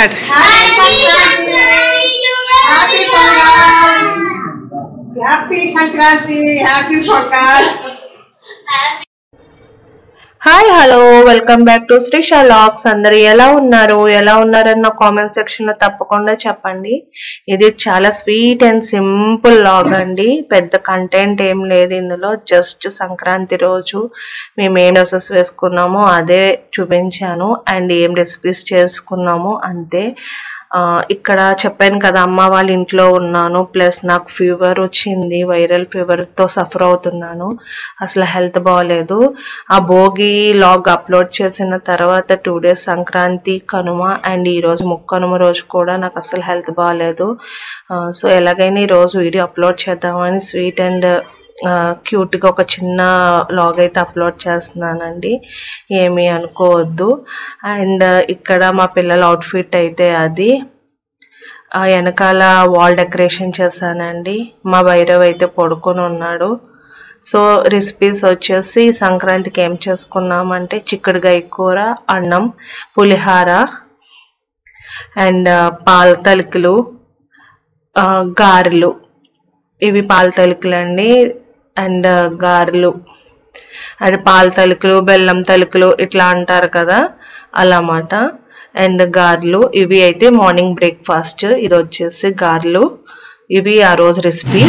start happy Pongal happy Sankranti happy Pongal hi hello welcome back to Srisha vlogs అందరు ఎలా ఉన్నారు ఎలా ఉన్నారని నా కామెంట్ సెక్షన్ లో తప్పకుండా చెప్పండి ఇది చాలా స్వీట్ అండ్ సింపుల్ లాగ్ అండి పెద్ద కంటెంట్ ఏం లేదు ఇందులో జస్ట్ సంక్రాంతి రోజు మేము ఏం డ్రెస్సెస్ వేసుకున్నామో అదే చూపించాను అండ్ ఏం రెసిపీస్ చేసుకున్నాము అంతే ఆ, ఇక్కడ చెప్పాను కదా అమ్మ వాళ్ళ ఇంట్లో ఉన్నాను ప్లస్ నాకు ఫీవర్ వచ్చింది వైరల్ ఫీవర్ తో సఫర్ అవుతున్నాను అసలు హెల్త్ బాగాలేదు ఆ భోగి లాగ్ అప్లోడ్ చేసిన తర్వాత two days Sankranti Kanuma and ఈ రోజు ముక్కనుమ రోజు కూడా నాకు అసలు హెల్త్ బాగాలేదు సో ఎలాగైనా ఈ రోజు వీడియో అప్లోడ్ చేద్దామని స్వీట్ అండ్ క్యూట్ గా ఒక చిన్న లాగ్ అయితే అప్లోడ్ చేస్తున్నానండి ఏమీ అనుకోవద్దు అండ్ ఇక్కడ మా పిల్లల అవుట్ఫిట్ అయితే అది ఆ వెనకాల వాల్ డెకరేషన్ చేశానండి మా భైరవ్ అయితే పడుకొని ఉన్నాడు సో రెసిపీస్ వచ్చేసి సంక్రాంతికి ఏం చేసుకున్నామంటే చిక్కుడుగాయ కూర అన్నం పులిహార అండ్ పాల తలుకులు ఆ, గారెలు ఇవి పాల తలుకులు అండి అండ్ గారెలు అది పాల తలుకులు బెల్లం తలుకులు ఇట్లా అంటారు కదా అలా మాట అండ్ గారెలు ఇవి అయితే మార్నింగ్ బ్రేక్ఫాస్ట్ ఇది వచ్చేసి గారెలు ఇవి ఆ రోజు రెసిపీ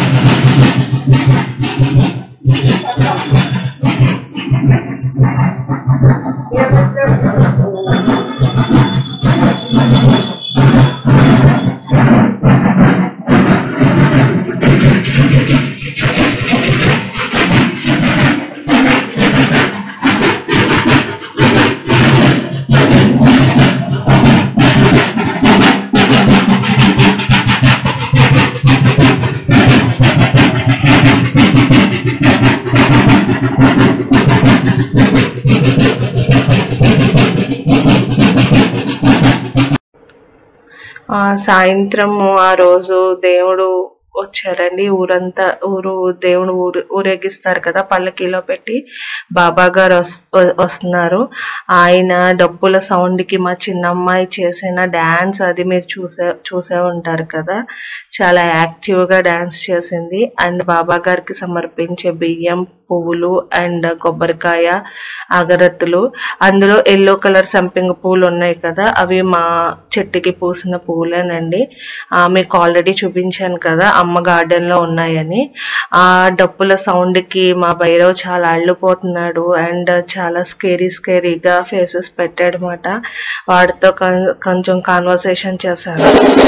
ఆ సాయంత్రం ఆ రోజు దేవుడు వచ్చారండి ఊరంతా ఊరు దేవుడు ఊరు ఊరేగిస్తారు కదా పల్లకీలో పెట్టి బాబా గారు వస్- వ- వస్తున్నారు ఆయన డప్పుల సౌండ్ కి మా చిన్నమ్మాయి చేసిన డాన్స్ అది మీరు చూసే చూసే ఉంటారు కదా చాలా యాక్టివ్ గా డాన్స్ చేసింది అండ్ బాబా గారికి సమర్పించే బియ్యం పువ్వులు అండ్ కొబ్బరికాయ అగరత్తులు అందులో ఎల్లో కలర్ సంపింగ పూలు ఉన్నాయి కదా అవి మా చెట్టుకి పూసిన పూలేనండి ఆ, మీకు ఆల్రెడీ చూపించాను కదా అమ్మ గార్డెన్ లో ఉన్నాయని ఆ డప్పుల సౌండ్ కి మా భైరవ్ చాలా అల్లిపోతున్నాడు అండ్ చాలా స్కేరీ స్కేరీగా ఫేసెస్ పెట్టాడు అనమాట వాడితో కొం- కొంచెం కాన్వర్సేషన్ చేశాను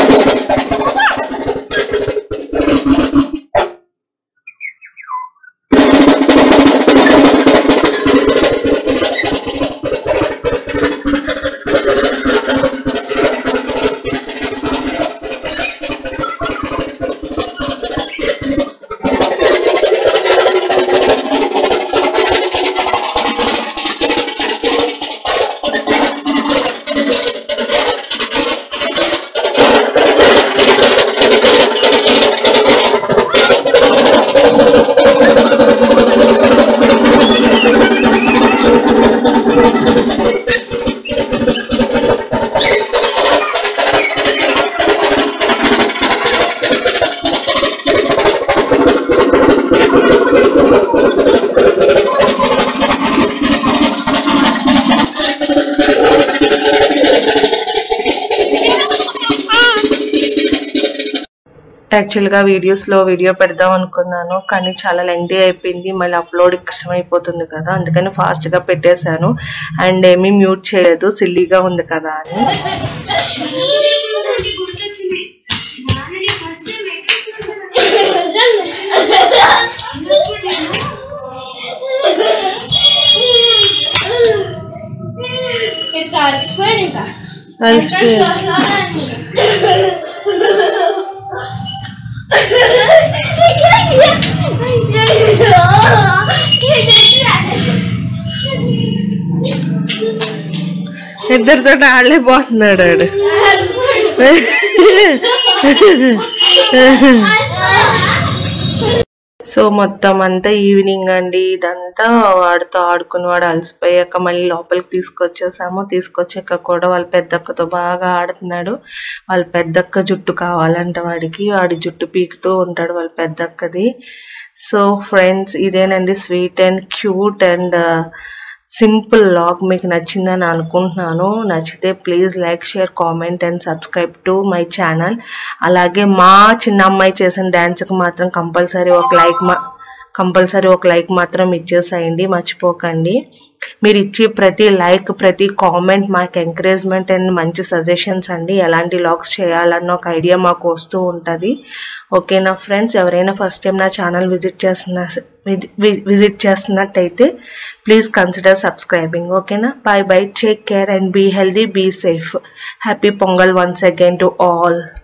యాక్చువల్ గా వీడియోస్ లో వీడియో పెడదాం అనుకున్నాను కానీ చాలా లెంగ్తీ అయిపోయింది మళ్ళీ అప్లోడ్ కష్టం అయిపోతుంది కదా అందుకని ఫాస్ట్ గా పెట్టేశాను అండ్ ఏమీ మ్యూట్ చేయలేదు సిల్లీగా ఉంది కదా అని గుర్తొచ్చింది నాన్నని ఫస్ట్ టైం ఎక్కడ ఇద్దరితో ఆడలే పోతున్నాడు ఆడు సో మొత్తం అంతా ఈవినింగ్ అండి ఇదంతా వాడితో ఆడుకుని వాడు అలసిపోయాక మళ్ళీ లోపలికి తీసుకొచ్చేసాము తీసుకొచ్చాక కూడా వాళ్ళ పెద్దక్కతో బాగా ఆడుతున్నాడు వాళ్ళ పెద్దక్క జుట్టు కావాలంట వాడికి వాడి జుట్టు పీకుతూ ఉంటాడు వాళ్ళ పెద్దక్కది సో ఫ్రెండ్స్ ఇదేనండి sweet and cute and simple vlog మీకు నచ్చిందని అనుకుంటున్నాను నచ్చితే please like share comment and subscribe to my channel అలాగే మా చిన్న అమ్మాయి చేసిన డాన్స్కి మాత్రం కంపల్సరీ ఒక లైక్ మా కంపల్సరీ ఒక లైక్ మాత్రం ఇచ్చేసేయండి మర్చిపోకండి మీరు ఇచ్చే ప్రతి లైక్ ప్రతి కామెంట్ మాకు ఎంకరేజ్మెంట్ అండ్ మంచి సజెషన్స్ అండి ఎలాంటి లాగ్స్ చేయాలన్న ఒక ఐడియా మాకు వస్తూ ఉంటుంది ఓకేనా ఫ్రెండ్స్ ఎవరైనా ఫస్ట్ టైం నా ఛానల్ విజిట్ చేస్తున్న విజిట్ చేస్తున్నట్టయితే ప్లీజ్ కన్సిడర్ సబ్స్క్రైబింగ్ ఓకేనా bye bye take care and be healthy be safe happy Pongal once again to all